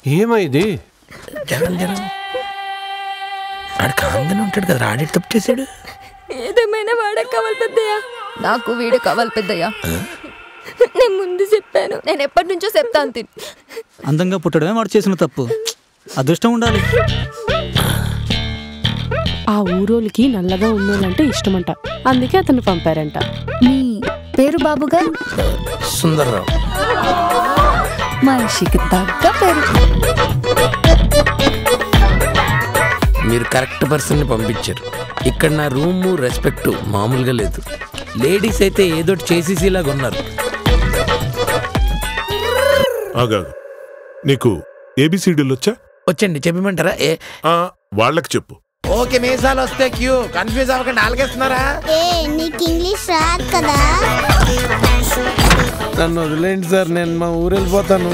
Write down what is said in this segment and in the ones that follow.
ఏమైంది జగన్ జగన్ ఆడు కాంగానే ఉంటాడు కదా ఆడి తప్పు చేశాడు ఏదేమైనా వాడే కావాలి పెద్దయ్య నాకు వీడు కావాలి పెద్దయ్య నేను ముందు చెప్పాను నేను ఎప్పటి నుంచో చెప్తాను తిని అందంగా పుట్టడమే వాడు చేసిన తప్పు అదృష్టం ఉండాలి ఆ ఊరోళ్ళకి నల్లగా ఉన్నోళ్ళంటే ఇష్టమంట అందుకే అతన్ని పంపారంట మీ పేరు బాబుగా సుందర్రావు మనిషికి తగ్గ పేరు మీరు కరెక్ట్ పర్సన్ని పంపించారు ఇక్కడ నా రూము రెస్పెక్ట్ మామూలుగా లేదు లేడీస్ అయితే ఏదో చేసేసేలాగా ఉన్నారు ఆగాగు నీకు ఏబిసిడీలు వచ్చా వచ్చండి చెప్పమంటారా ఏ ఆ, వాళ్ళకి చెప్పు ఓకే మీసాలు వస్తే క్యూ కన్ఫ్యూజ్ అవ్వకండి ఆలకేస్తున్నారా ఏ నీకు ఇంగ్లీష్ రాదు కదా నన్ను వదిలేండి సార్ నేను మా ఊరు వెళ్ళిపోతాను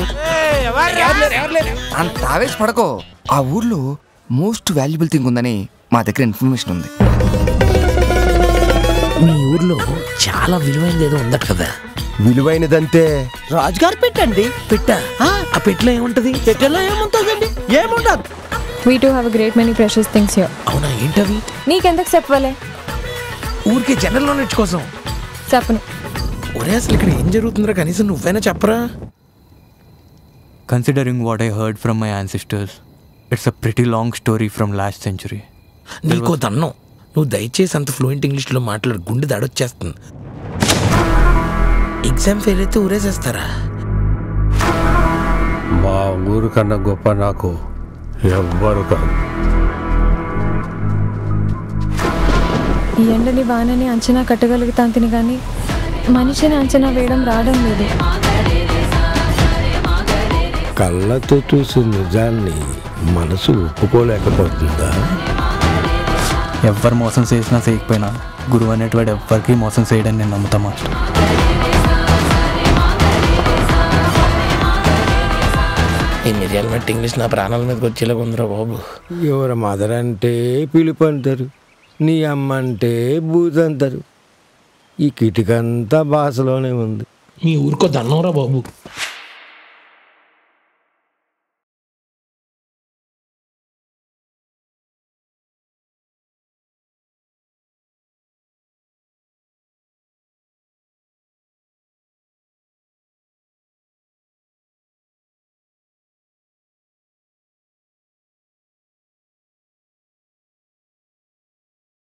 అంత ఆవేశపడకో ఆ ఊర్లో మోస్ట్ వాల్యుబుల్ థింగ్ ఉందని మా దగ్గర ఇన్ఫర్మేషన్ ఉంది మీ ఊర్లో చాలా విలువైనది ఏదో ఉందట కదా విలువైనదంతే రాజుగారు పెట్టండి పెట్ట ఆ పెట్టలో ఏముంటది పెట్టెలో ఏముంటుందండి ఏముండదు we too have great many precious things here అవునా ఏంటవి నీకెందుకు చెప్పలే ఊరికే జనరల్ నాలెడ్జ్ కోసం చెప్పను ఒరే అసలు ఇక్కడ ఏం జరుగుతుందిరా కనీసం నువ్వైనా చెప్పరా Considering what I heard from my ancestors, it's a pretty long story from last century. నీకో దన్నం నువ్వు దయచేసి అంత ఫ్లూయెంట్ ఇంగ్లీష్లో మాట్లాడు గుండె దడొచ్చేస్తుంది ఎగ్జామ్ ఫెయిల్ అయితే ఊరేసేస్తారా మా ఊరు కన్నా గొప్ప నాకు ఎవ్వరు కాదు ఈ ఎండని వానని అంచనా కట్టగలుగుతాం తిని కానీ మనిషిని అంచనా వేయడం రావడం లేదు కళ్ళతో చూసి నిజాన్ని మనసు ఒప్పుకోలేకపోతుందా ఎవ్వరు మోసం చేసినా చేయకపోయినా గురువు అనేటువంటి ఎవ్వరికి మోసం చేయడని నేను నమ్ముతా మాస్టర్ ఈ మిరియాల మట్టి ఇంగ్లీష్ నా ప్రాణాల మీదకి వచ్చేలాగా ఉందిరా బాబు ఎవరి మదర్ అంటే పిలుపు అంటారు నీ అమ్మ అంటే బూత్ అంటారు ఈ కిటికంతా భాషలోనే ఉంది మీ ఊరికో దన్నంరా బాబు